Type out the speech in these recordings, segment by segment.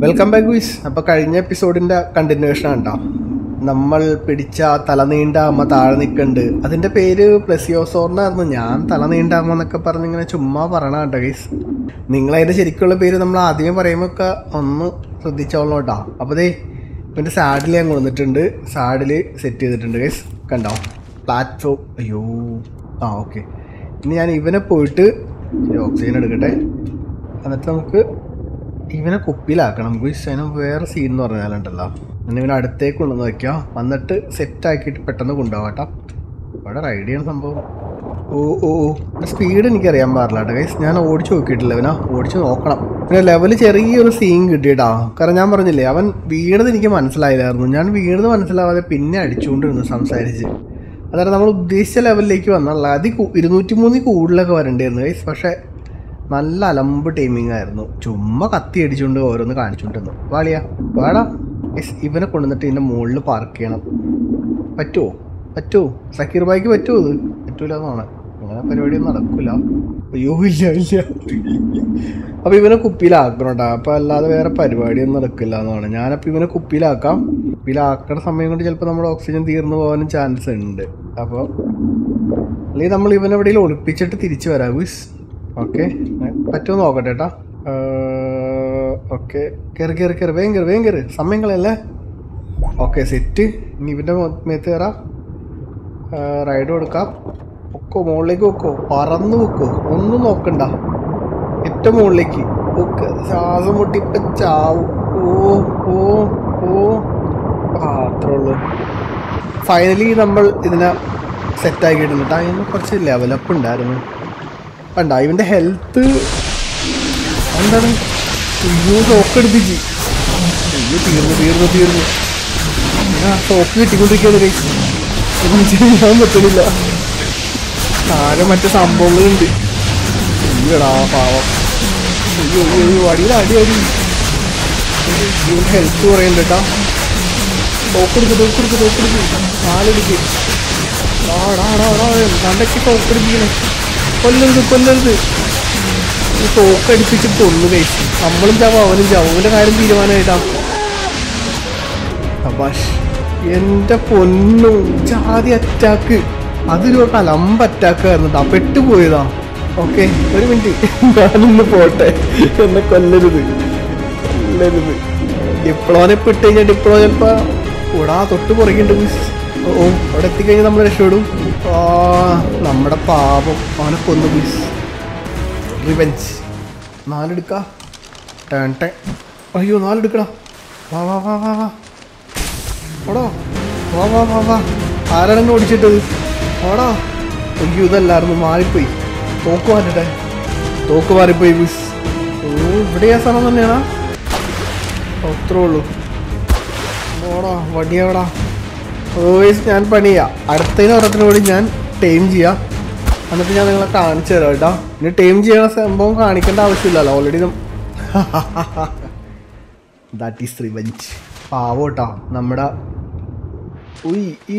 Welcome back വിസ് അപ്പോൾ കഴിഞ്ഞ എപ്പിസോഡിൻ്റെ continuation ആണ് കേട്ടോ നമ്മൾ പിടിച്ച ആ തലനീണ്ട അമ്മ താഴെ നിൽക്കുന്നുണ്ട് അതിൻ്റെ പേര് പ്ലസിയോസോറിനായിരുന്നു ഞാൻ തലനീണ്ട അമ്മ എന്നൊക്കെ പറഞ്ഞ് ഇങ്ങനെ ചുമ്മാ പറയണ കേട്ടോ ഗൈസ് നിങ്ങളതിൻ്റെ ശരിക്കുള്ള പേര് നമ്മൾ ആദ്യമേ പറയുമ്പോൾ ഒക്കെ ഒന്ന് ശ്രദ്ധിച്ചോളണം കേട്ടോ അപ്പോൾ ദേ ഇവൻ്റെ സാഡിൽ ഞാൻ കൊണ്ടുവന്നിട്ടുണ്ട് സാഡിൽ സെറ്റ് ചെയ്തിട്ടുണ്ട് ഗൈസ് കണ്ടോ പ്ലാറ്റ്ഫോം അയ്യോ ആ ഓക്കെ ഇനി ഞാൻ ഇവനെ പോയിട്ട് ഓക്സിജൻ എടുക്കട്ടെ എന്നിട്ട് നമുക്ക് ഇവനെ കുപ്പിയിലാക്കണം ഗുയിസ് അതിന് വേറെ സീൻ എന്ന് പറഞ്ഞാലുണ്ടല്ലോ എന്നെ ഇവനെ അടുത്തേക്ക് കൊണ്ടുവന്ന് വെക്കാം വന്നിട്ട് സെറ്റ് ആക്കിയിട്ട് പെട്ടെന്ന് കൊണ്ടുപോകാം കേട്ടോ ഇവിടെ റൈഡ് ചെയ്യണ സംഭവം ഓ ഓ ഓ സ്പീഡ് എനിക്കറിയാൻ പാടില്ല കേട്ടോ ഗൈസ് ഞാൻ ഓടിച്ചു നോക്കിയിട്ടില്ല ഇവനാ ഓടിച്ചു നോക്കണം പിന്നെ ലെവല് ചെറിയൊരു സീൻ കിട്ടിയിട്ടാ കാരണം ഞാൻ പറഞ്ഞില്ലേ അവൻ വീണത് എനിക്ക് മനസ്സിലായില്ലായിരുന്നു ഞാൻ വീണത് മനസ്സിലാവാതെ പിന്നെ അടിച്ചുകൊണ്ടിരുന്നു സംസാരിച്ച് അതായത് നമ്മൾ ഉദ്ദേശിച്ച ലെവലിലേക്ക് വന്നുള്ള അതി ഇരുന്നൂറ്റി മൂന്നിൽ കൂടുതലൊക്കെ വരണ്ടായിരുന്നു ഗൈസ് പക്ഷേ നല്ല അലമ്പ് ടൈമിംഗ് ആയിരുന്നു ചുമ്മാ കത്തി അടിച്ചുകൊണ്ട് ഓരോന്ന് കാണിച്ചുകൊണ്ടിരുന്നു വാളിയാ വാടാ യെസ് ഇവനെ കൊണ്ടുവന്നിട്ട് ഇതിൻ്റെ മുകളിൽ പാർക്ക് ചെയ്യണം പറ്റുമോ പറ്റുമോ സക്കീർ ബായിക്ക് പറ്റുമോ ഇത് പറ്റൂല എന്നാണ് അങ്ങനെ പരിപാടിയൊന്നും നടക്കില്ല അയ്യോ ഇല്ല ഇല്ല അപ്പോൾ ഇവനെ കുപ്പിയിലാക്കണം കേട്ടോ അപ്പോൾ അല്ലാതെ വേറെ പരിപാടിയൊന്നും നടക്കില്ല എന്നാണ് ഞാനപ്പോൾ ഇവനെ കുപ്പിയിലാക്കാം കുപ്പിയിലാക്കണ സമയം കൊണ്ട് ചിലപ്പോൾ നമ്മുടെ ഓക്സിജൻ തീർന്നു പോകാനും ചാൻസ് ഉണ്ട് അപ്പോൾ അല്ലെങ്കിൽ നമ്മൾ ഇവനെ എവിടെയെങ്കിലും ഒളിപ്പിച്ചിട്ട് തിരിച്ചു വരാം വിസ് ഓക്കെ പറ്റുമോ നോക്കട്ടെ ഏട്ടാ ഓക്കെ കയറി കയറി കയറി വേഗം കയറി വേഗം കയറി സമയം കളയല്ലേ ഓക്കെ സെറ്റ് ഇനി ഇവൻ്റെ മേത്ത് കയറാം റൈഡ് കൊടുക്കാം ഒക്കോ മുകളിലേക്ക് വെക്കോ പറന്ന് വെക്കോ ഒന്നും നോക്കണ്ട ഏറ്റവും മുകളിലേക്ക് ഒക്കെ ശ്വാസം മുട്ടി ഇപ്പം ചാവും ഓ ഓ ഓ ആ അത്രേ ഉള്ളൂ ഫൈനലി നമ്മൾ ഇതിനെ സെറ്റാക്കിയിട്ടുണ്ട് കേട്ടോ അതിന് കുറച്ച് ലെവലപ്പ് ഉണ്ടായിരുന്നു കണ്ട ഇവൻ്റെ ഹെൽത്ത് എന്താണ് അയ്യോ ഷോക്ക് എടുപ്പിച്ച് അയ്യോ തീർന്നു തീർന്നു തീർന്നു ആ ഷോക്ക് കിട്ടിക്കൊണ്ടിരിക്കുകയാണ് കൈ ഒന്നും ചെയ്യാൻ പറ്റുന്നില്ല താഴെ മറ്റു സംഭവങ്ങളുണ്ട് അയ്യോടാ പാവം അയ്യോ അയ്യോ അയ്യോ അടിയിൽ അടി അടി ഇവൻ്റെ ഹെൽത്ത് കുറയുന്നുണ്ട് കേട്ടോ ടോക്കെടുക്ക് ടോക്കെടുക്ക് ടോക്കെടുക്ക് നാലെടുക്ക് കണ്ടൊക്കെ ടോക്കെടുപ്പിക്കണേ കൊല്ലരുത് കൊല്ലരുത് തോക്കടിപ്പിച്ച് കൊന്നു കഴിച്ചു നമ്മളും ചാവും അവനും ചാവും അവൻ്റെ കാര്യം തീരുമാനമായിട്ടാ അബാഷ് എൻ്റെ പൊന്നു ജാതി അറ്റാക്ക് അതൊരു കലമ്പ് അറ്റാക്ക് ആയിരുന്നു കേട്ടോ പെട്ടുപോയതാ ഓക്കെ ഒരു മിനിറ്റ് ഞാനൊന്ന് പോട്ടെ എന്നെ കൊല്ലരുത് കൊല്ലരുത് ഡിപ്ലോനെ പെട്ട് കഴിഞ്ഞാൽ ഡിപ്ലോ ചിലപ്പോ കൂടാ തൊട്ട് പുറകിണ്ട് ഓ ഓ, അവിടെ എത്തിക്കഴിഞ്ഞാൽ നമ്മൾ രക്ഷപ്പെടും ആ നമ്മുടെ പാപം അവനെ കൊന്നു പ്ലീസ് റിവെഞ്ച് നാലെടുക്ക ടേൺ ടേ അയ്യോ നാലെടുക്കടാ വാ വാ വാ വാ വാ ഓടോ വാ വാ വാ വാ ആരാണെന്ന് ഓടിച്ചിട്ടത് ഓടാ അയ്യോ ഇതല്ലായിരുന്നു മാറിപ്പോയി തോക്ക് മാറ്റട്ടെ തോക്ക് മാറിപ്പോയി പ്ലീസ് ഓ ഇവിടെ ആ സ്ഥലം തന്നെയാണോ അത്രേ ഉള്ളൂ ഓടാ വടിയവിടാ ഓവേസ് ഞാൻ പണിയാ അടുത്തതിന് ഒരെണ്ണത്തിനോട് ഞാൻ ടൈം ചെയ്യാം എന്നിട്ട് ഞാൻ നിങ്ങളെ കാണിച്ചു തരാം കേട്ടോ ഇനി ടൈം ചെയ്യണ സംഭവം കാണിക്കേണ്ട ആവശ്യമില്ലല്ലോ ഓൾറെഡി ദാറ്റ് ഈസ് റിവഞ്ച് പാവോ കേട്ടോ നമ്മുടെ ഉയ് ഈ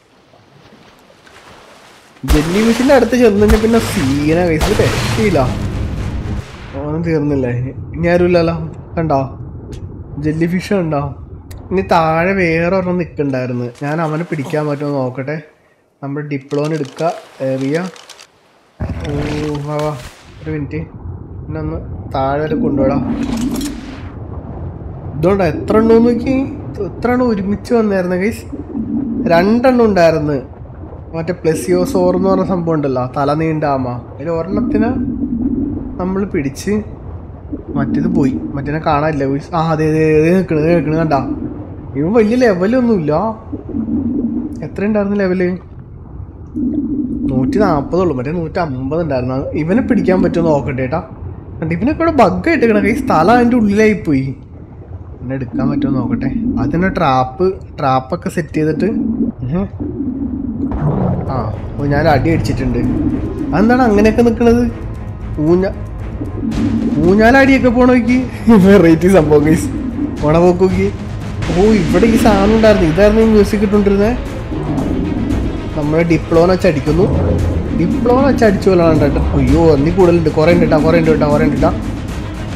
ജെല്ലി ഫിഷിന്റെ അടുത്ത് ചെന്ന് കഴിഞ്ഞാൽ പിന്നെ സീന കഴിച്ചത് രക്ഷയില്ല ഓനും തീർന്നില്ലേ ഇനി ആരുമില്ലല്ലോ കണ്ടോ ജെല്ലി ഫിഷ് ഉണ്ടോ ഇനി താഴെ വേറെ ഒരെണ്ണം നിൽക്കണ്ടായിരുന്നു ഞാൻ അവനെ പിടിക്കാൻ പറ്റുമോ നോക്കട്ടെ നമ്മൾ ഡിപ്ലോൺ എടുക്കുക എറിയ ഓ വാ വാ ഒരു മിനിറ്റ് പിന്നെ ഒന്ന് താഴെ വരെ കൊണ്ടുപോടാ ഇതുകൊണ്ടാ എത്ര എണ്ണം നോക്കി എത്ര എണ്ണം ഒരുമിച്ച് വന്നായിരുന്നു ഗൈസ് രണ്ടെണ്ണം ഉണ്ടായിരുന്നു മറ്റേ പ്ലസിയോസോർ എന്ന് പറഞ്ഞ സംഭവം ഉണ്ടല്ലോ തല നീണ്ട ആമ അതിൽ ഒരെണ്ണത്തിന് നമ്മൾ പിടിച്ച് മറ്റേത് പോയി മറ്റേനെ കാണാനില്ല ഗൈസ് ആ അതെ അതെ അതെ നിൽക്കണ് നിൽക്കണ് കണ്ട ഇവൻ വലിയ ലെവലൊന്നുമില്ല എത്ര ഉണ്ടായിരുന്നു ലെവല് നൂറ്റി നാൽപ്പതുള്ളൂ മറ്റേ നൂറ്റി അമ്പത് ഉണ്ടായിരുന്നു ഇവനെ പിടിക്കാൻ പറ്റുമോ നോക്കട്ടെ ഏട്ടാ കണ്ട ഇവനൊക്കെ ഇവിടെ ബഗ്ഗായിട്ട് കിടക്കണം ഈ സ്ഥലം അതിൻ്റെ ഉള്ളിലായി പോയി എന്നെ എടുക്കാൻ പറ്റുമോ നോക്കട്ടെ അതിന് ട്രാപ്പ് ട്രാപ്പൊക്കെ സെറ്റ് ചെയ്തിട്ട് ഉഹ്. ആ ഓ ഞാൻ അടി അടിച്ചിട്ടുണ്ട് അതെന്താണ് അങ്ങനെയൊക്കെ നിൽക്കണത് ഊഞ്ഞ ഊഞ്ഞാലടിയൊക്കെ പോണോക്കി വെറൈറ്റി സംഭവം ഗൈസ് പോണ പോക്കോക്കി ഓ ഇവിടെ ഈ സാധനം ഉണ്ടായിരുന്നു ഇതായിരുന്നു ഈ മ്യൂസിക് ഇട്ടുകൊണ്ടിരുന്നത് നമ്മൾ ഡിപ്ലോൺ വെച്ച് അടിക്കുന്നു ഡിപ്ലോൺ വെച്ച് അടിച്ചു പോലെ കേട്ടോ അയ്യോ അന്നി കൂടുതലുണ്ട് കുറേ ഉണ്ട് കേട്ടോ കുറേ ഉണ്ട് കേട്ടോ കുറേ ഉണ്ട് കേട്ടോ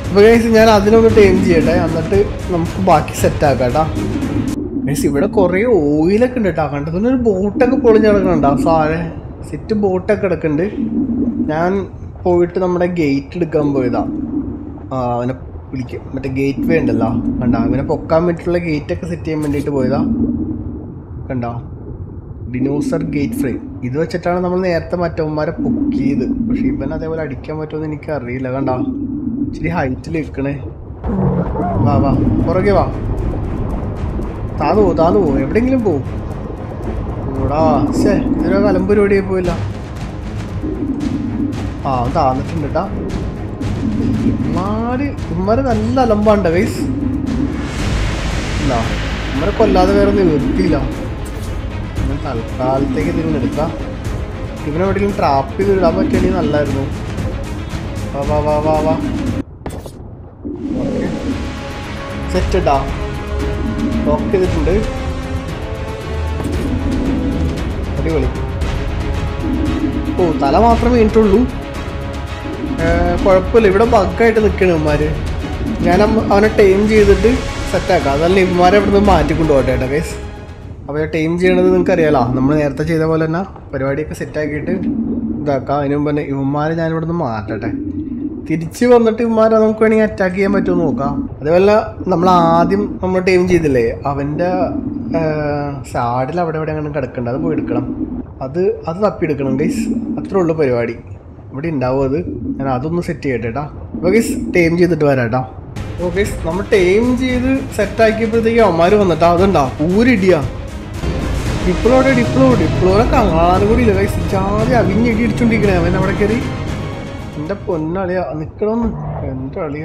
അപ്പോൾ ഗൈസ് ഞാൻ അതിനൊന്ന് ടൈം ചെയ്യട്ടെ എന്നിട്ട് നമുക്ക് ബാക്കി സെറ്റ് ആക്കാം കേട്ടോ ഗൈസ് ഇവിടെ കുറേ ഓയിലൊക്കെ ഉണ്ട് കേട്ടോ കണ്ടതിന് ഒരു ബോട്ടൊക്കെ പൊളിഞ്ഞ് കിടക്കുന്നുണ്ടോ സാറെ സെറ്റ് ബോട്ടൊക്കെ കിടക്കുന്നുണ്ട് ഞാൻ പോയിട്ട് നമ്മുടെ ഗേറ്റ് എടുക്കാൻ പോയതാ ആ അവനെ വിളിക്കും മറ്റേ ഗേറ്റ് വേ ഉണ്ടല്ലോ കണ്ടോ അവനെ പൊക്കാൻ വേണ്ടിയിട്ടുള്ള ഗേറ്റ് ഒക്കെ സെറ്റ് ചെയ്യാൻ വേണ്ടിയിട്ട് പോയതാ കണ്ടോ ഡിനോസർ ഗേറ്റ് ഫ്രെയിം ഇത് വെച്ചിട്ടാണ് നമ്മൾ നേരത്തെ മറ്റവന്മാരെ പൊക്കിയത് പക്ഷെ ഇവൻ അതേപോലെ അടിക്കാൻ പറ്റുമെന്ന് എനിക്ക് അറിയില്ല കണ്ടോ ഇച്ചിരി ഹൈറ്റിൽ നിൽക്കണേ വാ വാ പുറകെ വാ താന്നു പോ താന്നു പോ എവിടെയെങ്കിലും പോ ഓടാ ശേ ഇതൊരു കലമ്പ് പരിപാടിയായി പോയില്ല ആ അവൻ താന്നിട്ടുണ്ട് കേട്ടാ ഇമ്മാര് ഇമ്മാര് നല്ല അലമ്പാണ്ട വൈസ് ഇല്ല ഇമ്മരെ കൊല്ലാതെ വേറെ നിവൃത്തിയില്ല ഞാൻ തൽക്കാലത്തേക്ക് ഇതിങ്ങനെ എടുക്കാം ഇവനെ എവിടെയെങ്കിലും ട്രാപ്പ് ചെയ്ത് ഇടാൻ പറ്റുകയാണെങ്കിൽ നല്ലായിരുന്നു വാ വാ വാ വാ വാ ഓക്കെ സെറ്റ് ഇട്ടാ ലോക്ക് ചെയ്തിട്ടുണ്ട് അടിപൊളി ഓ തല മാത്രമേ വീണിട്ടുള്ളൂ ഏർ, കുഴപ്പമില്ല ഇവിടെ ബഗ്ഗായിട്ട് നിൽക്കണ ഇവന്മാര് ഞാൻ അമ്മ- അവനെ ടൈം ചെയ്തിട്ട് സെറ്റാക്കാം അതല്ല ഇവന്മാരെ ഇവിടെ നിന്ന് മാറ്റിക്കൊണ്ട് പോട്ടെ കേട്ടോ ഗൈസ് അപ്പോൾ ടൈം ചെയ്യണത് നിങ്ങൾക്ക് അറിയാലോ നമ്മൾ നേരത്തെ ചെയ്ത പോലെ തന്നെ പരിപാടിയൊക്കെ സെറ്റാക്കിയിട്ട് ഇതാക്കാം അതിന് മുമ്പ് തന്നെ ഇവന്മാരെ ഞാൻ ഇവിടെ നിന്ന് മാറ്റട്ടെ തിരിച്ച് വന്നിട്ട് ഇവന്മാരെ നമുക്ക് വേണമെങ്കിൽ അറ്റാക്ക് ചെയ്യാൻ പറ്റുമോ നോക്കാം അതേപോലെ നമ്മൾ ആദ്യം നമ്മൾ ടൈം ചെയ്തില്ലേ അവൻ്റെ സാഡിൽ അവിടെ എവിടെ അങ്ങനെ കിടക്കണ്ട അത് പോയി എടുക്കണം അത് അത് തപ്പിയെടുക്കണം ഗൈസ് അത്രേ ഉള്ളൂ പരിപാടി ഇവിടെ ഉണ്ടാവും അത് ഞാൻ അതൊന്ന് സെറ്റ് ചെയ്യട്ടെ കേട്ടോ അപ്പോൾ ഗൈസ് ടൈം ചെയ്തിട്ട് വരാം കേട്ടോ ഓക്കെ നമ്മൾ ടൈം ചെയ്ത് സെറ്റ് ആക്കിയപ്പോഴത്തേക്ക് അവന്മാർ വന്നിട്ടാ അതുണ്ടാ ഊരിടിയാ ഡിപ്ലോടെ ഡിപ്ലോ ഡിപ്ലോനെ കാണാനും കൂടി ഇല്ല ഗൈസ് ജാതി അവിഞ്ഞിടി അടിച്ചോണ്ടിരിക്കണേ അവൻ അവിടെ കയറി എൻ്റെ പൊന്നളിയാ നിക്കണമെന്ന് എൻ്റെ അളിയാ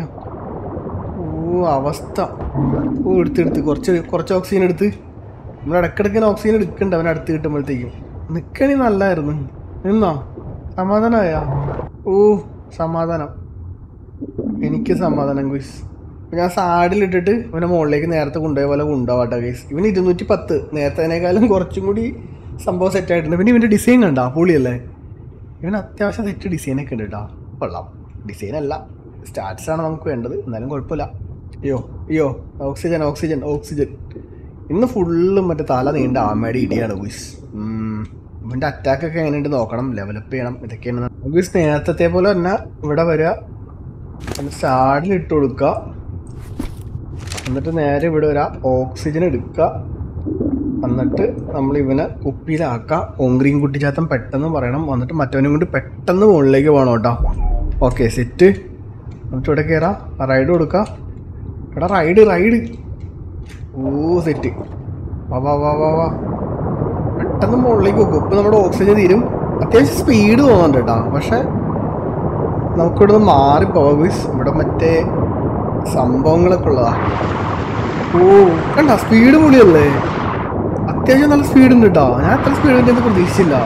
ഓ അവസ്ഥ ഓ എടുത്തെടുത്ത് കുറച്ച് കുറച്ച് ഓക്സിജൻ എടുത്ത് നമ്മൾ ഇടയ്ക്കിടയ്ക്ക് ഓക്സിജൻ എടുക്കണ്ട അവൻ അടുത്ത് കിട്ടുമ്പോഴത്തേക്കും നിക്കണി നല്ലായിരുന്നു നിന്നോ സമാധാനമായ ഓ സമാധാനം എനിക്ക് സമാധാനം ഗുയ്സ് ഞാൻ സാഡിലിട്ടിട്ട് ഇവനെ മുകളിലേക്ക് നേരത്തെ കൊണ്ടുപോയ പോലെ കൊണ്ടുപോകട്ടെ ഗൈസ് ഇവൻ ഇരുന്നൂറ്റി പത്ത് നേരത്തേനേക്കാളും കുറച്ചും കൂടി സംഭവം സെറ്റ് ആയിട്ടുണ്ട് പിന്നെ ഇവൻ്റെ ഡിസൈൻ കണ്ടാ പൊളിയല്ലേ ഇവൻ അത്യാവശ്യം സെറ്റ് ഡിസൈനൊക്കെ ഉണ്ട് കേട്ടോ കൊള്ളാം ഡിസൈൻ അല്ല സ്റ്റാറ്റസ് ആണ് നമുക്ക് വേണ്ടത് എന്നാലും കുഴപ്പമില്ല അയ്യോ അയ്യോ ഓക്സിജൻ ഓക്സിജൻ ഓക്സിജൻ ഇന്ന് ഫുള്ളും മറ്റേ തല നീണ്ട ആമയുടെ ഇടിയാണ് ഗുയ്സ് ഇവൻ്റെ അറ്റാക്കൊക്കെ എങ്ങനെയുണ്ട് നോക്കണം ഡെവലപ്പ് ചെയ്യണം ഇതൊക്കെയാണ് ഗുയ്സ് നേരത്തെ പോലെ തന്നെ ഇവിടെ വരിക സ്റ്റാഡിൽ ഇട്ട് കൊടുക്കുക എന്നിട്ട് നേരെ ഇവിടെ വരാം ഓക്സിജൻ എടുക്കുക എന്നിട്ട് നമ്മൾ ഇവനെ കുപ്പിയിലാക്കുക ഓങ്ക്രീൻ കുട്ടിച്ചാത്തൻ പെട്ടെന്ന് പറയണം എന്നിട്ട് മറ്റവനും കൊണ്ട് പെട്ടെന്ന് മുകളിലേക്ക് പോകണം കേട്ടോ ഓക്കെ സെറ്റ് എന്നിട്ട് ഇവിടെ കയറാം റൈഡ് കൊടുക്കുക എടാ റൈഡ് റൈഡ് ഓ സെറ്റ് വാ വാ വാ വാ വാ പെട്ടെന്ന് മുകളിലേക്ക് വെക്കും ഇപ്പം നമ്മുടെ ഓക്സിജൻ തീരും അത്യാവശ്യം സ്പീഡ് തോന്നുന്നുണ്ട് കേട്ടോ പക്ഷെ നമുക്കിവിടെ നിന്ന് മാറിപ്പോവാം ഗുയ്സ് ഇവിടെ മറ്റേ സംഭവങ്ങളൊക്കെ ഉള്ളതാ ഓ കണ്ട സ്പീഡ് പൊളിയല്ലേ അത്യാവശ്യം നല്ല സ്പീഡ് ഉണ്ട് കേട്ടോ ഞാൻ അത്ര സ്പീഡ് ഉണ്ടെന്ന് പ്രതീക്ഷിച്ചില്ല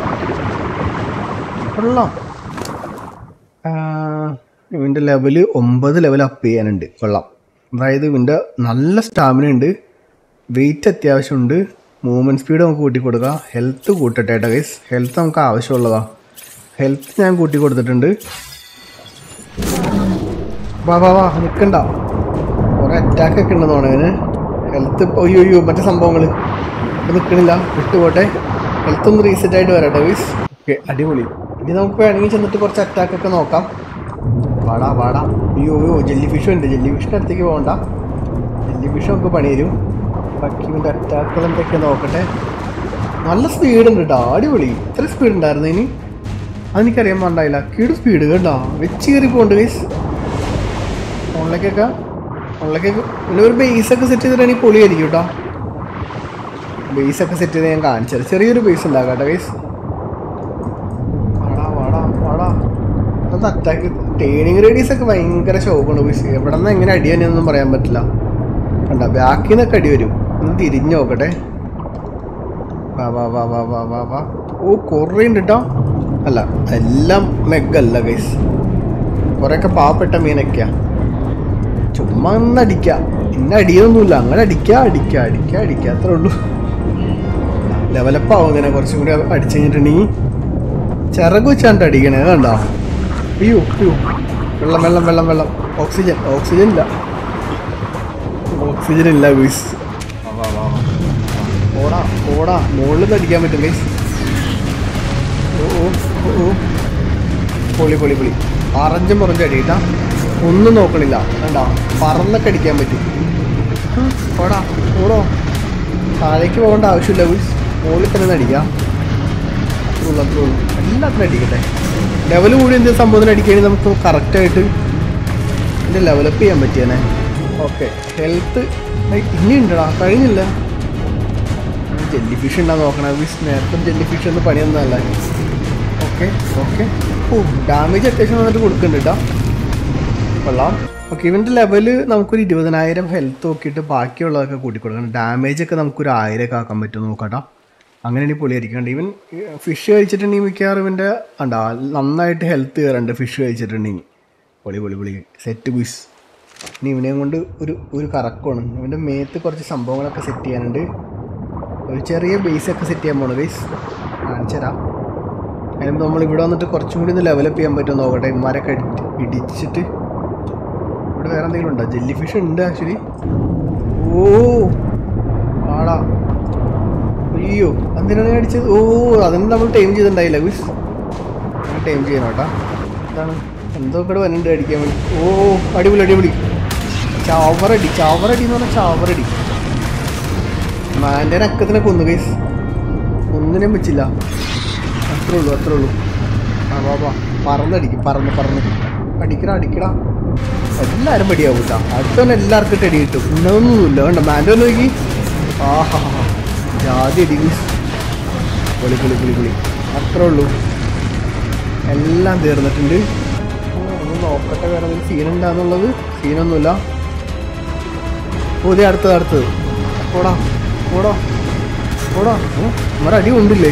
കൊള്ളാം ആ, ഇവൻ്റെ ലെവല് ഒമ്പത് ലെവൽ അപ്പ് ചെയ്യാനുണ്ട് കൊള്ളാം അതായത് ഇവൻ്റെ നല്ല സ്റ്റാമിന ഉണ്ട് വെയിറ്റ് അത്യാവശ്യമുണ്ട് മൂവ്മെൻറ്റ് സ്പീഡ് നമുക്ക് കൂട്ടി കൊടുക്കാം ഹെൽത്ത് കൂട്ടട്ടെ കേട്ടോ ഗൈസ് ഹെൽത്ത് നമുക്ക് ആവശ്യമുള്ളതാ ഹെൽത്ത് ഞാൻ കൂട്ടി കൊടുത്തിട്ടുണ്ട് വാ വാ വാ നിൽക്കണ്ട കുറെ അറ്റാക്ക് ഒക്കെ ഉണ്ടെന്ന് തോന്നുന്നു ഹെൽത്ത് അയ്യോ അയ്യോ മറ്റേ സംഭവങ്ങൾ ഇപ്പം നിൽക്കണില്ല വിട്ടുപോട്ടെ ഹെൽത്ത് ഒന്ന് റീസെറ്റ് ആയിട്ട് വരാട്ടെ വീസ് ഓക്കെ അടിപൊളി ഇനി നമുക്ക് വേണമെങ്കിൽ ചെന്നിട്ട് കുറച്ച് അറ്റാക്ക് ഒക്കെ നോക്കാം വാടാ വാടാ അയ്യോ അയ്യോ ജെല്ലി ഫിഷും ഉണ്ട് ജെല്ലി ഫിഷിൻ്റെ അടുത്തേക്ക് പോകണ്ട ജെല്ലി ഫിഷും ഒക്കെ പണി തരും ബാക്കി ഇവൻ്റെ അറ്റാക്കുകൾ എന്തൊക്കെ നോക്കട്ടെ നല്ല സ്പീഡ് ഉണ്ട് കേട്ടോ അടിപൊളി ഇത്ര സ്പീഡ് ഉണ്ടായിരുന്നു ഇനി അതെനിക്കറിയാൻ പാണ്ടായില്ല കീട് സ്പീഡ് കേട്ടോ വെച്ച് കയറി പോകണ്ട് ഗൈസ് ഫോണിലേക്കൊക്കെ ഫോണിലേക്കൊക്കെ പിന്നെ ഒരു ബേസ് ഒക്കെ സെറ്റ് ചെയ്തിട്ടാണെങ്കിൽ പൊളിയായിരിക്കും കേട്ടോ ബേസ് ഒക്കെ സെറ്റ് ചെയ്ത് ഞാൻ കാണിച്ചത് ചെറിയൊരു ബേസ് ഉണ്ടാക്കാം കേട്ടോ ബേസ് വാടാ വാടാ വാടാ അത് അറ്റാക്ക് ടേണിങ് റേഡിയസ് ഒക്കെ ഭയങ്കര ഷോക്കാണ് ബേസ് എവിടെ നിന്ന് എങ്ങനെ അടി തന്നെയൊന്നും പറയാൻ പറ്റില്ല കണ്ട ബാക്കിൽ നിന്നൊക്കെ അടി വരും ഒന്ന് തിരിഞ്ഞു നോക്കട്ടെ വാ വാ വാ വാ വാ വാ വാ ഓ കുറേ ഉണ്ട് കേട്ടോ അല്ല എല്ലാം മെഗല്ല ഗൈസ് കുറേയൊക്കെ പാവപ്പെട്ട മീനൊക്കെയാ ചുമ്മാ ഒന്ന് അടിക്കുക ഇന്ന അടിയൊന്നുമില്ല അങ്ങനെ അടിക്കുക അടിക്കുക അടിക്കുക അടിക്കുക അത്രേ ഉള്ളൂ ലെവലപ്പ് ആവും ഇങ്ങനെ കുറച്ചും കൂടി അടിച്ചു കഴിഞ്ഞിട്ടുണ്ടെങ്കിൽ ചിറക് വെച്ചാണ്ട് അടിക്കണേ കണ്ടോ അയ്യോ അയ്യോ വെള്ളം വെള്ളം വെള്ളം വെള്ളം ഓക്സിജൻ ഓക്സിജൻ ഇല്ല ഓക്സിജൻ ഇല്ല ഗൈസ് വാ വാ വാ ഓടാ ഓടാ മുകളിൽ നിന്ന് അടിക്കാൻ പറ്റും ഗൈസ് ഓ ഓ ഓ, ഓ പൊളി പൊളി പൊളി അറഞ്ചും പുറഞ്ചും അടിയിട്ടാ ഒന്നും നോക്കണില്ല വേണ്ട പറന്നൊക്കെ അടിക്കാൻ പറ്റും ഹും, ഓടാ ഓടോ താഴേക്ക് പോകേണ്ട ആവശ്യമില്ല ഗൈസ് മുകളിൽ തന്നെ ഒന്ന് അടിക്കാം അത്രേ ഉള്ളൂ അത്രേ ഉള്ളൂ എല്ലാത്തിനും അടിക്കട്ടെ ലെവൽ കൂടി എന്ത് സംഭവത്തിന് അടിക്കുകയാണെങ്കിൽ നമുക്ക് കറക്റ്റായിട്ട് ഇതിൻ്റെ ലെവലപ്പ് ചെയ്യാൻ പറ്റിയേനെ ഓക്കെ ഹെൽത്ത് ഇനി ഉണ്ടടാ കഴിഞ്ഞില്ല ജെല്ലി ഫിഷ് ഉണ്ടാ നോക്കണം വിസ് നേരത്തെ ജെല്ലി ഫിഷ് ഒന്ന് പണിയൊന്നല്ല ഓക്കെ ഓക്കെ ഓ ഡാമേജ് അത്യാവശ്യം വന്നിട്ട് കൊടുക്കുന്നുണ്ട് കേട്ടോ കൊള്ളാം ഓക്കെ ഇവൻ്റെ ലെവല് നമുക്കൊരു ഇരുപതിനായിരം ഹെൽത്ത് നോക്കിയിട്ട് ബാക്കിയുള്ളതൊക്കെ കൂട്ടി കൊടുക്കണം ഡാമേജ് ഒക്കെ നമുക്കൊരു ആയിരമൊക്കെ ആക്കാൻ പറ്റും നോക്കാട്ടോ അങ്ങനെയാണെങ്കിൽ പൊളിയായിരിക്കണ്ട ഇവൻ ഫിഷ് കഴിച്ചിട്ടുണ്ടെങ്കിൽ മിക്കവാറും ഇവൻ്റെ ഉണ്ടാ നന്നായിട്ട് ഹെൽത്ത് കയറുന്നുണ്ട് ഫിഷ് കഴിച്ചിട്ടുണ്ടെങ്കിൽ പൊളി പൊളി പൊളി സെറ്റ് ബുസ് ഇനി ഇവനെയും കൊണ്ട് ഒരു ഒരു കറക്കമാണ് ഇവൻ്റെ മേത്ത് കുറച്ച് സംഭവങ്ങളൊക്കെ സെറ്റ് ചെയ്യാനുണ്ട് ഒരു ചെറിയ ബേസ് ഒക്കെ സെറ്റ് ചെയ്യാൻ പോണു ബേസ് കാണിച്ചു തരാം അതിനുമ്പോൾ നമ്മൾ ഇവിടെ വന്നിട്ട് കുറച്ചും കൂടി ഒന്ന് ലെവലപ്പ് ചെയ്യാൻ പറ്റുമോ നോക്കട്ടെ ഇമാരൊക്കെ ഇടി- ഇടിച്ചിട്ട് ഇവിടെ വേറെ എന്തെങ്കിലും ഉണ്ടോ ജെല്ലി ഫിഷ് ഉണ്ട് ആക്ച്വലി ഓ ആടാ അയ്യോ എന്തിനാണ് അടിച്ചത് ഓ അതിന് നമ്മൾ ടൈം ചെയ്തിട്ടുണ്ടായില്ല ഗുസ് ടൈം ചെയ്യണം കേട്ടാ എന്താണ് എന്തോ ഇവിടെ വന്നിട്ട് അടിക്കാൻ വേണ്ടി ഓ അടിപൊളി അടിപൊളി ചാവറടി ചാവറടി എന്ന് പറഞ്ഞാൽ ചാവറടി മാൻ്റെ അക്കത്തിനെ കൊന്നു ഗൈസ് ഒന്നിനും വെച്ചില്ല അത്രേ ഉള്ളൂ അത്രേ ഉള്ളൂ ആ വാ വാ പറന്നടിക്കും പറന്ന് പറന്ന് അടിക്കടാ അടിക്കടാ എല്ലാവരും പടിയാവും കേട്ടോ അടുത്തവൻ എല്ലാവർക്കും ഇട്ട് അടി കിട്ടും ഇന്നതൊന്നുമില്ല വേണ്ട മാൻ്റെ ഒന്ന് നോക്കി ആഹാ ജാതി അടി ഗൈസ് പൊളി പൊളി പൊളി പൊളി അത്രേ ഉള്ളൂ എല്ലാം തീർന്നിട്ടുണ്ട് ഓ, ഒന്ന് നോക്കട്ടെ വേറെ എന്തെങ്കിലും സീനുണ്ടാന്നുള്ളത് സീനൊന്നുമില്ല പുതിയ അടുത്തത് അടുത്തത് ഓടാ ഓടാ ഓടാ ഓ, നമ്മുടെ അടി കൊണ്ടില്ലേ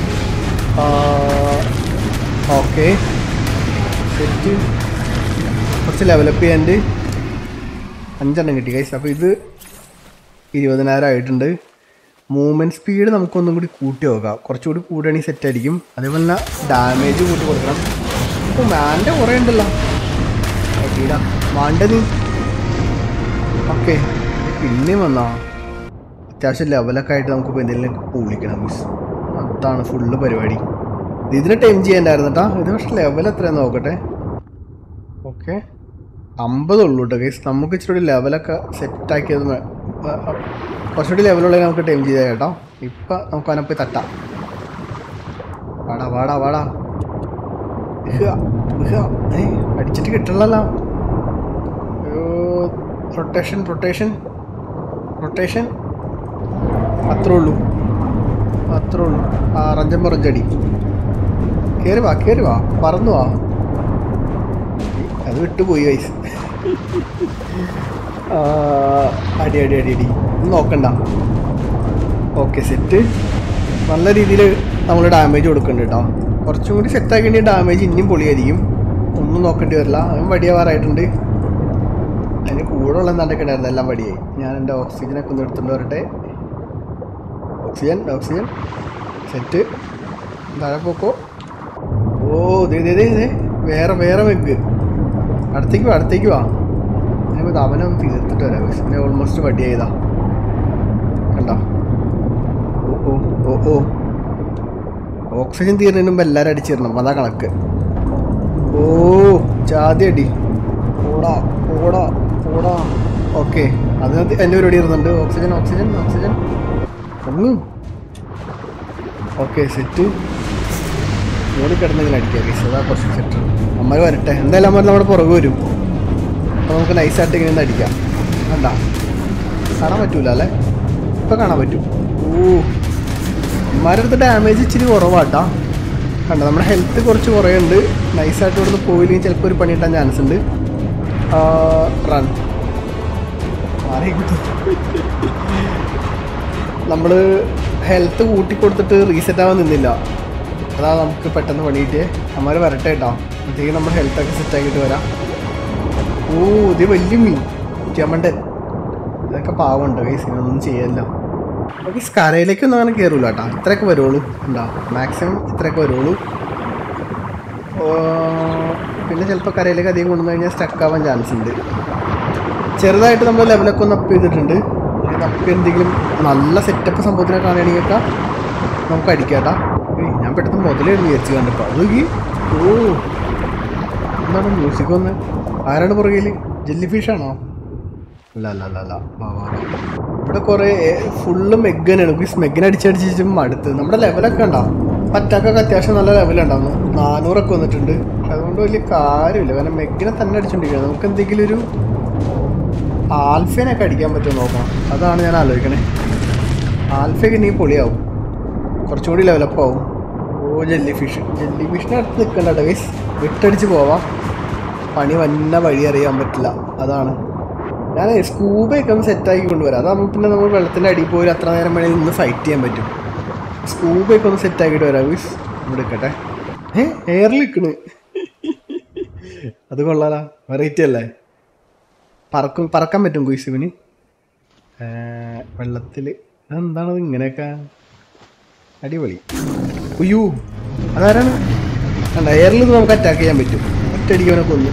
ഓക്കെ സെറ്റ് കുറച്ച് ലെവലപ്പ് ചെയ്യാണ്ട് അഞ്ചെണ്ണം കിട്ടി കൈസ് അപ്പോൾ ഇത് ഇരുപതിനായിരം ആയിട്ടുണ്ട് മൂവ്മെൻറ്റ് സ്പീഡ് നമുക്കൊന്നും കൂടി കൂട്ടി നോക്കാം കുറച്ചുകൂടി കൂടുകയാണെങ്കിൽ സെറ്റ് ആയിരിക്കും അതേപോലെ തന്നെ ഡാമേജ് കൂട്ടി കൊടുക്കണം അപ്പോൾ മാൻ്റെ കുറേ ഉണ്ടല്ലോ ഓക്കേടാ മാണ്ട നീ ഓക്കെ പിന്നെയും വന്നാ അത്യാവശ്യം ലെവലൊക്കെ ആയിട്ട് നമുക്കിപ്പോൾ എന്തെങ്കിലും വിളിക്കണം മിസ് അതാണ് ഫുള്ള് പരിപാടി ഇതിന് ടൈം ചെയ്യണ്ടായിരുന്നു കേട്ടോ ഇത് പക്ഷേ ലെവൽ എത്രയാന്ന് നോക്കട്ടെ ഓക്കെ അമ്പതുള്ളൂ കേട്ടോ ഗൈസ് നമുക്ക് ഇച്ചിരി കൂടി ലെവലൊക്കെ സെറ്റാക്കിയത് മേ- ആ, ആ, കുറച്ചുകൂടി ലെവലുള്ളത് നമുക്ക് ടൈം ചെയ്തേ കേട്ടോ ഇപ്പം നമുക്ക് അവനെ പോയി തട്ടാം വാടാ വാടാ വാടാ ഇഹ്ക, ഇഹ്ക. ഏയ്, അടിച്ചിട്ട് കിട്ടണല്ലോ റൊട്ടേഷൻ റൊട്ടേഷൻ റൊട്ടേഷൻ അത്രേ ഉള്ളൂ അത്രേ ഉള്ളൂ ആ റഞ്ചം പറഞ്ചടി കയറി വാ കയറി വാ പറന്നു വാ അത് വിട്ടുപോയി വയസ്സ് അടി അടി അടി അടി ഒന്നും നോക്കണ്ട ഓക്കെ സെറ്റ് നല്ല രീതിയിൽ നമ്മൾ ഡാമേജ് കൊടുക്കുന്നുണ്ട് കേട്ടോ കുറച്ചും കൂടി സെറ്റാക്കേണ്ടി ഡാമേജ് ഇനിയും പൊളിയായിരിക്കും ഒന്നും നോക്കേണ്ടി വരില്ല അവൻ വടിയാവാറായിട്ടുണ്ട് അതിന് കൂടെ ഉള്ള എന്താണ്ടൊക്കെ ഉണ്ടായിരുന്നു എല്ലാം വടിയായി ഞാൻ എൻ്റെ ഓക്സിജനൊക്കെ ഒന്ന് എടുത്തുകൊണ്ട് വരട്ടെ ഓക്സിജൻ ഓക്സിജൻ സെറ്റ് താഴെ പോക്കോ ഓ ദേ ദേ ദേ ദേ വേറെ വേറെ വെഗ് അടുത്തേക്ക് വാ അടുത്തേക്ക് വാ ഞാനിപ്പോൾ അവനെ ഒന്ന് തീർത്തിട്ട് വരാം പിന്നെ ഓൾമോസ്റ്റ് വടി ചെയ്താ കണ്ടോ ഓ ഓ ഓ ഓ ഓക്സിജൻ തീർന്നതിന് മുമ്പ് എല്ലാവരും അടിച്ചിരണം അതാ കണക്ക് ഓ ജാതി അടി ഓടാ ഓടാ ഓടാ ഓക്കെ അതിനകത്ത് എൻ്റെ പരിപാടി ഇരുന്നുണ്ട് ഓക്സിജൻ ഓക്സിജൻ ഓക്സിജൻ ഒന്ന് ഓക്കെ സെറ്റ് മോളിൽ കിടന്നെങ്കിലും അടിക്കാം ഗൈസ് അതാ കുറച്ച് സെറ്റ് അമ്മ വരട്ടെ എന്തായാലും അമ്മ നമ്മുടെ പുറകെ വരും അപ്പോൾ നമുക്ക് നൈസായിട്ട് ഇങ്ങനെ ഒന്ന് അടിക്കാം കണ്ട കാണാൻ പറ്റൂല അല്ലേ ഇപ്പം കാണാൻ പറ്റും ഓ ഇമാരുടെ അടുത്ത് ഡാമേജ് ഇച്ചിരി കുറവാട്ടാ കണ്ട നമ്മുടെ ഹെൽത്ത് കുറച്ച് കുറയുണ്ട് നൈസായിട്ട് ഇവിടുന്ന് പോയില്ലെങ്കിൽ ചിലപ്പോൾ ഒരു പണി കിട്ടാൻ ചാൻസ് ഉണ്ട് റൺ മാറി നമ്മൾ ഹെൽത്ത് കൂട്ടി കൊടുത്തിട്ട് റീസെറ്റ് ആവാൻ നിന്നില്ല അതാ നമുക്ക് പെട്ടെന്ന് പണി കിട്ടിയേ അമ്മമാർ വരട്ടെ കേട്ടോ അപ്പോഴത്തേക്ക് നമ്മൾ ഹെൽത്തൊക്കെ സെറ്റ് ആക്കിയിട്ട് വരാം ഓ ഇത് വലിയ മീൻ ചമണ്ടൻ ഇതൊക്കെ പാവമുണ്ട് കൈസ് ഒന്നും ചെയ്യല്ല നമുക്ക് കരയിലേക്കൊന്നും അങ്ങനെ കയറൂല കേട്ടോ ഇത്രയൊക്കെ വരുള്ളൂ ഉണ്ടാ മാക്സിമം ഇത്രയൊക്കെ വരുള്ളൂ പിന്നെ ചിലപ്പോൾ കരയിലേക്ക് അധികം കൊണ്ടു കഴിഞ്ഞാൽ സ്റ്റക്ക് ആവാൻ ചാൻസ് ഉണ്ട് ചെറുതായിട്ട് നമ്മൾ ലെവലൊക്കെ ഒന്ന് അപ്പ് ചെയ്തിട്ടുണ്ട് ഇനി നമുക്ക് എന്തെങ്കിലും നല്ല സെറ്റപ്പ് സംഭവത്തിനെ കാണുകയാണെങ്കിൽ നമുക്ക് അടിക്കാട്ടാ ഏയ് ഞാൻ പെട്ടെന്ന് മുതലെന്ന് വിചാരിച്ചു കണ്ടപ്പോൾ അത് ഈ ഓ എന്താണ് മ്യൂസിക് ഒന്ന് ആരാണ് പുറകിൽ ജെല്ലി ഫിഷാണോ അല്ല അല്ല അല്ല അല്ല വാ വാ വാ ഇവിടെ കുറേ ഫുള്ള് മെഗ്ഗനാണ് ഈ മെഗ്ഗൻ അടിച്ചടിച്ച് മടുത്ത് നമ്മുടെ ലെവലൊക്കെ ഉണ്ടാവും പറ്റാക്കൊക്കെ അത്യാവശ്യം നല്ല ലെവലുണ്ടാവുന്നു നാനൂറൊക്കെ വന്നിട്ടുണ്ട് അതുകൊണ്ട് വലിയ കാര്യമില്ല കാരണം മെഗ്ഗിനെ തന്നെ അടിച്ചോണ്ടിരിക്കുന്നത് നമുക്ക് എന്തെങ്കിലും ഒരു ആൽഫേനൊക്കെ അടിക്കാൻ പറ്റുമോ നോക്കണം അതാണ് ഞാൻ ആലോചിക്കണേ ആൽഫയൊക്കെ ഇനി പൊളിയാവും കുറച്ചുകൂടി ലെവലപ്പ് ആവും ഓ ജെല്ലി ഫിഷ് ജെല്ലി ഫിഷിനെ അടുത്ത് നിൽക്കണ്ട ഗൈസ് വിട്ടടിച്ച് പോവാം പണി വന്ന വഴി അറിയാൻ പറ്റില്ല അതാണ് ഞാൻ സ്കൂബയൊക്കെ ഒന്ന് സെറ്റാക്കി കൊണ്ടുവരാം അതാകുമ്പോൾ പിന്നെ നമ്മൾ വെള്ളത്തിൻ്റെ അടിയിൽ പോയി അത്ര നേരം വേണമെങ്കിൽ നിന്ന് ഫൈറ്റ് ചെയ്യാൻ പറ്റും സ്കൂബയൊക്കെ ഒന്ന് സെറ്റാക്കിയിട്ട് വരാം ഗൈസ് ഇവിടെ നിൽക്കട്ടെ ഏ എയറിൽ നിൽക്കണ് അത് കൊള്ളാലോ വെറൈറ്റി അല്ലേ പറക്കും പറക്കാൻ പറ്റും കുയിസ് ഇവന് വെള്ളത്തിൽ അതെന്താണത് ഇങ്ങനെയൊക്കെ അടിപൊളി ഉയ്യോ അതാരാണ് അല്ല എയറിൽ നിന്ന് നമുക്ക് അറ്റാക്ക് ചെയ്യാൻ പറ്റും ഒറ്റയടിക്കവനെ കൊന്നു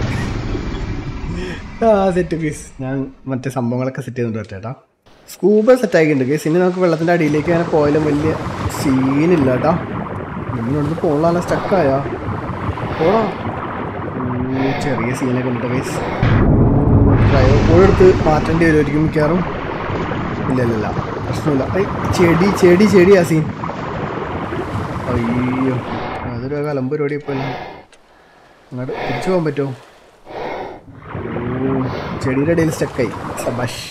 ആ സെറ്റ് പീസ് ഞാൻ മറ്റേ സംഭവങ്ങളൊക്കെ സെറ്റ് ചെയ്തിട്ടുണ്ട് ചേട്ടാ സ്കൂബ സെറ്റ് ആക്കിയിട്ടുണ്ട് കേസ് ഇനി നമുക്ക് വെള്ളത്തിൻ്റെ അടിയിലേക്ക് അങ്ങനെ പോയാലും വലിയ സീനില്ല കേട്ടാ ഇവിടുന്ന് പോകാനുള്ള സ്റ്റക്കായാ പോടാ ഉം, ചെറിയ സീനൊക്കെ ഉണ്ട് കേസ് ഡ്രൈവർ മാറ്റേണ്ടി വരുമായിരിക്കും മിക്കവാറും ഇല്ല ഇല്ല ഇല്ല പ്രശ്നമില്ല ഐ ചെടി ചെടി ചെടി ആ സീൻ അയ്യോ അതൊരു കലമ്പ് പരിപാടി ഇപ്പോൾ അങ്ങോട്ട് തിരിച്ചു പോകാൻ പറ്റുമോ ഓ ചെടിയുടെ ഇടയിൽ സ്റ്റക്കായി സബാഷ്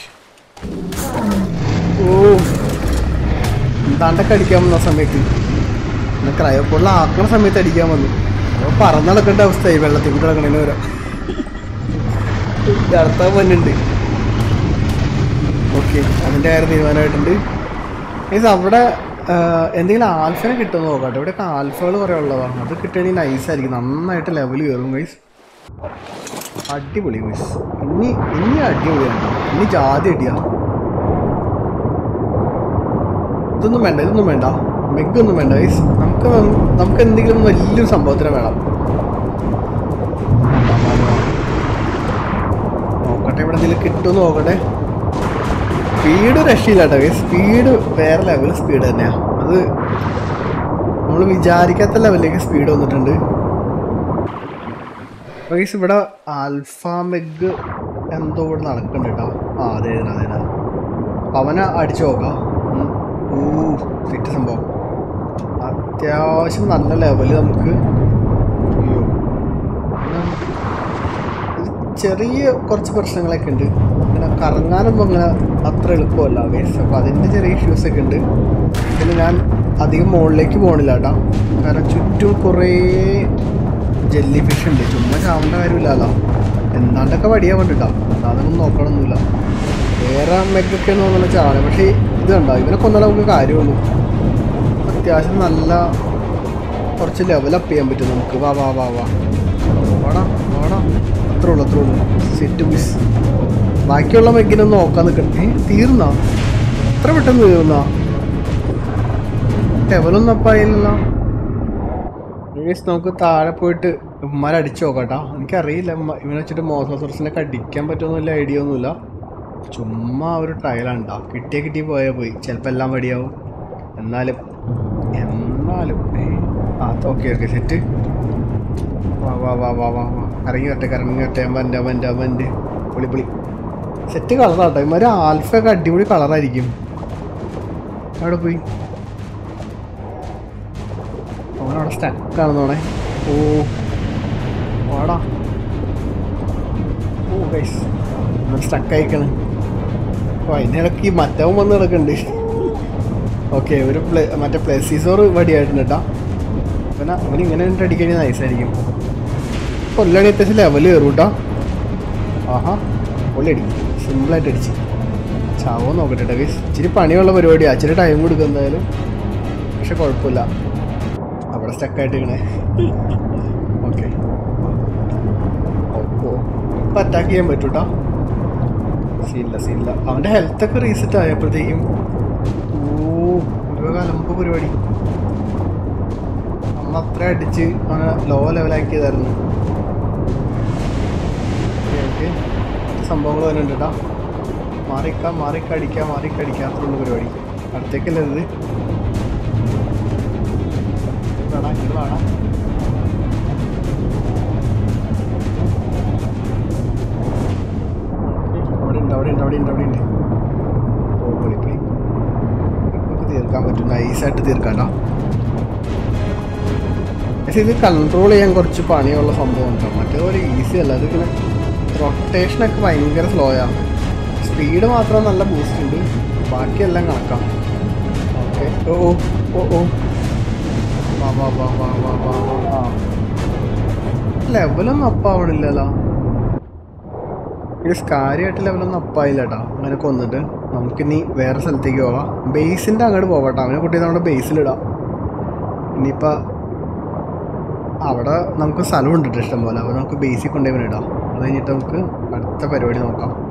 ഓ എന്താണ്ടൊക്കെ അടിക്കാൻ വന്ന സമയത്ത് പിന്നെ ക്രയോക്കോളിൽ ആക്കണ സമയത്ത് അടിക്കാൻ വന്നു അപ്പോൾ പറന്ന് നടക്കേണ്ട അവസ്ഥയായി വെള്ളത്തിൽ കൂടെ നടക്കണേന് വരാം അടുത്ത പന്നുണ്ട് ഓക്കെ അതിൻ്റെ കാര്യം തീരുമാനമായിട്ടുണ്ട് മീൻസ് അവിടെ ആ, എന്തെങ്കിലും ആൽഫനെ കിട്ടുമെന്ന് നോക്കട്ടെ ഇവിടെയൊക്കെ ആൽഫകൾ കുറേ ഉള്ളതാണ് അത് കിട്ടുകയാണെങ്കിൽ നൈസായിരിക്കും നന്നായിട്ട് ലെവൽ കയറും ഗൈസ് അടിപൊളി ഗൈസ് ഇനി ഇനി അടിപൊളിയാണ് ഇനി ജാതി അടിയാണ് ഇതൊന്നും വേണ്ട ഇതൊന്നും വേണ്ട മെഗൊന്നും വേണ്ട ഗൈസ് നമുക്ക് നം- നമുക്ക് എന്തെങ്കിലും വലിയൊരു സംഭവത്തിന് വേണം നോക്കട്ടെ ഇവിടെ എന്തെങ്കിലും കിട്ടുമെന്ന് നോക്കട്ടെ സ്പീഡ് രക്ഷയില്ല കേട്ടോ സ്പീഡ് വേറെ ലെവൽ സ്പീഡ് തന്നെയാ അത് നമ്മൾ വിചാരിക്കാത്ത ലെവലിലേക്ക് സ്പീഡ് വന്നിട്ടുണ്ട് ഗൈസ് ഇവിടെ ആൽഫ മെഗ് എന്തോ ഇവിടെ നടക്കുന്നുണ്ട് കേട്ടോ ആ അതെ അതെ അതെ അതെ അവനെ അടിച്ചു നോക്കാം ഉം. ഊ ഫിറ്റ് സംഭവം അത്യാവശ്യം നല്ല ലെവല് നമുക്ക് അയ്യോ പിന്നെ ചെറിയ കുറച്ച് പ്രശ്നങ്ങളൊക്കെ ഉണ്ട് പിന്നെ കറങ്ങാനൊന്നും അങ്ങനെ അത്ര എളുപ്പമല്ല വേസ് അപ്പോൾ അതിൻ്റെ ചെറിയ ഇഷ്യൂസ് ഒക്കെ ഉണ്ട് പിന്നെ ഞാൻ അധികം മുകളിലേക്ക് പോകണില്ല കേട്ടോ കാരണം ചുറ്റും കുറേ ജെല്ലി ഫിഷ് ഉണ്ട് ചുമ്മാ ചാവേണ്ട കാര്യമില്ലല്ലോ എന്താണ്ടൊക്കെ വടിയാ വേണ്ടിട്ടാ അതൊന്നും നോക്കണമൊന്നുമില്ല വേറെ മെഗൊക്കെ തോന്നുന്ന ചാണ് പക്ഷേ ഇത് കണ്ടോ ഇവനെ കൊന്നാലേ നമുക്ക് കാര്യമുള്ളൂ അത്യാവശ്യം നല്ല കുറച്ച് ലെവൽ അപ്പ് ചെയ്യാൻ പറ്റും നമുക്ക് വാ വാ വാ വാ വാടാ വാടാ അത്രേ ഉള്ളൂ അത്രേ ഉള്ളൂ സെറ്റ് മിസ് ബാക്കിയുള്ള മെഗിനൊന്നും നോക്കാൻ നിൽക്കണം ഏ തീർന്നാ എത്ര പെട്ടെന്ന് തീർന്നാ ലെവലൊന്നും അപ്പായില്ലല്ലോ ഗൈസ് നമുക്ക് താഴെ പോയിട്ട് ഉമ്മാരെ അടിച്ചു നോക്കാട്ടാ എനിക്കറിയില്ല ഉമ്മ ഇവനെ വെച്ചിട്ട് മോസോസറസിനെ അടിക്കാൻ പറ്റുമെന്ന് വലിയ ഐഡിയ ഒന്നുമില്ല ചുമ്മാ ഒരു ട്രയലാണ് ട്ടാ. കിട്ടിയ കിട്ടി പോയാൽ പോയി ചിലപ്പോൾ എല്ലാം വടിയാവും എന്നാലും എന്നാലും ഏ, ആ ഓക്കെ ഓക്കെ സെറ്റ് വാ വാ വാ വാ വാ വാ ഇറങ്ങി വരട്ടെ ഇറങ്ങി വരട്ടെ അവൻ്റെ അവൻ്റെ അവൻ്റെ പൊളി പൊളി സെറ്റ് കളറാട്ടോ ഇമാര് ആൽഫയൊക്കെ അടിപൊളി കളറായിരിക്കും അവിടെ പോയി അവനവിടെ സ്റ്റക്കാണെന്നോണേ ഓ വാടാ ഓ ഗൈസ് സ്റ്റക്ക് അയക്കണ് ഓ അതിനിടയ്ക്ക് ഈ മറ്റവൻ വന്ന് കിടക്കുന്നുണ്ട് ഓക്കെ ഒരു പ്ലേ മറ്റേ പ്ലേസീസോർ വടിയായിട്ടുണ്ട് കേട്ടോ അവന അവൻ ഇങ്ങനെ കണ്ടിട്ട് അടിക്കഴിഞ്ഞാൽ നൈസായിരിക്കും കൊല്ലണി അത്യാവശ്യം ലെവൽ കയറും കേട്ടോ ആഹാ പൊള്ളി അടി സിമ്പിളായിട്ട് അടിച്ച് ചാവോ നോക്കട്ടെ കേട്ടോ ഗൈസ് ഇച്ചിരി പണിയുള്ള പരിപാടിയാണ് ഇച്ചിരി ടൈം കൊടുക്കും എന്തായാലും പക്ഷെ കുഴപ്പമില്ല അവിടെ സ്റ്റക്കായിട്ട് ഇങ്ങനെ ഓക്കെ ഓ ഇപ്പം അറ്റാക്ക് ചെയ്യാൻ പറ്റും കേട്ടോ സീനില്ല സീനില്ല അവൻ്റെ ഹെൽത്തൊക്കെ റീസെറ്റ് ആയപ്പോഴത്തേക്കും ഓ ഒരു കലമ്പ് പരിപാടി നമ്മൾ അത്ര അടിച്ച് അവനെ ലോ ലെവലാക്കിയതായിരുന്നു സംഭവങ്ങൾ വരുന്നുണ്ട് കേട്ടോ മാറിക്ക മാറിക്ക അടിക്കുക മാറിക്ക അടിക്കുക അത്രയുള്ള പരിപാടി അടുത്തേക്കല്ലേ ഇത് വേടാ ഇത് വേടാ അവിടെ ഉണ്ട് അവിടെ ഉണ്ട് അവിടെ ഉണ്ട് അവിടെ ഉണ്ട് ഓ പൊളി പൊളി നമുക്ക് തീർക്കാൻ പറ്റും നൈസായിട്ട് തീർക്കാട്ടോ പക്ഷേ ഇത് കൺട്രോൾ ചെയ്യാൻ കുറച്ച് പണിയുള്ള സംഭവം ഉണ്ടോ മറ്റേപോലെ ഈസി അല്ല അത് ഇങ്ങനെ റൊട്ടേഷനൊക്കെ ഭയങ്കര സ്ലോയാണ് സ്പീഡ് മാത്രം നല്ല ബൂസ്റ്റ് ഉണ്ട് ബാക്കിയെല്ലാം കണക്കാം ഓക്കെ ഓ ഓ ഓ ഓ വാ വാ വാ വാ വാ വാ വാ ആ ലെവലൊന്നും അപ്പാവണില്ലല്ലോ ഇത് കാര്യമായിട്ട് ലെവലൊന്നും അപ്പായില്ല കേട്ടോ അങ്ങനെ കൊന്നിട്ട് നമുക്കിനി വേറെ സ്ഥലത്തേക്ക് പോവാം ബേസിൻ്റെ അങ്ങോട്ട് പോവാട്ടോ അവനെ കുട്ടി നമ്മുടെ ബേസിലിടാം ഇനിയിപ്പോൾ അവിടെ നമുക്ക് സ്ഥലമുണ്ട് ട്ടോ ഇഷ്ടം പോലെ അപ്പോൾ നമുക്ക് ബേസിൽ കൊണ്ടുപോയി ഇടാം അത് കഴിഞ്ഞിട്ട് നമുക്ക് അടുത്ത പരിപാടി നോക്കാം